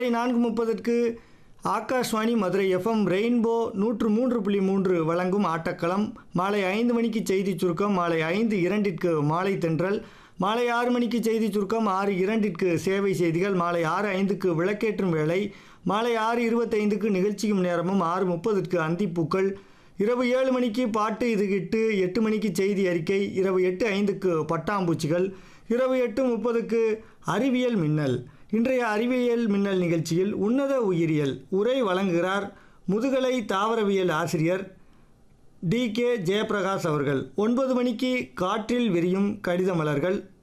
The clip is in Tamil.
நான்கு முப்பதற்கு ஆகாஷ்வாணி மதுரை எஃப்எம் ரெயின்போ நூற்று மூன்று புள்ளி மூன்று வழங்கும் ஆட்டக்களம் மாலை ஐந்து மணிக்கு செய்தி சுருக்கம் மாலை ஐந்து இரண்டிற்கு மாலை தென்றல் மாலை ஆறு மணிக்கு செய்தி சுருக்கம் ஆறு இரண்டிற்கு சேவை செய்திகள் மாலை ஆறு ஐந்துக்கு விளக்கேற்றும் வேளை மாலை ஆறு இருபத்தைந்துக்கு நிகழ்ச்சியும் நேரமும் ஆறு முப்பதுக்கு அந்திப்பூக்கள் இரவு ஏழு மணிக்கு பாட்டு இது கிட்டு எட்டு மணிக்கு செய்தி அறிக்கை இரவு எட்டு ஐந்துக்கு பட்டாம்பூச்சிகள் இரவு எட்டு முப்பதுக்கு அறிவியல் மின்னல் இன்றைய அறிவியல் மின்னல் நிகழ்ச்சியில் உன்னத உயிரியல் உரை வழங்குகிறார் முதுகலை தாவரவியல் ஆசிரியர் டி கே ஜெயபிரகாஷ் அவர்கள் ஒன்பது மணிக்கு காற்றில் விரியும் கடித மலர்கள்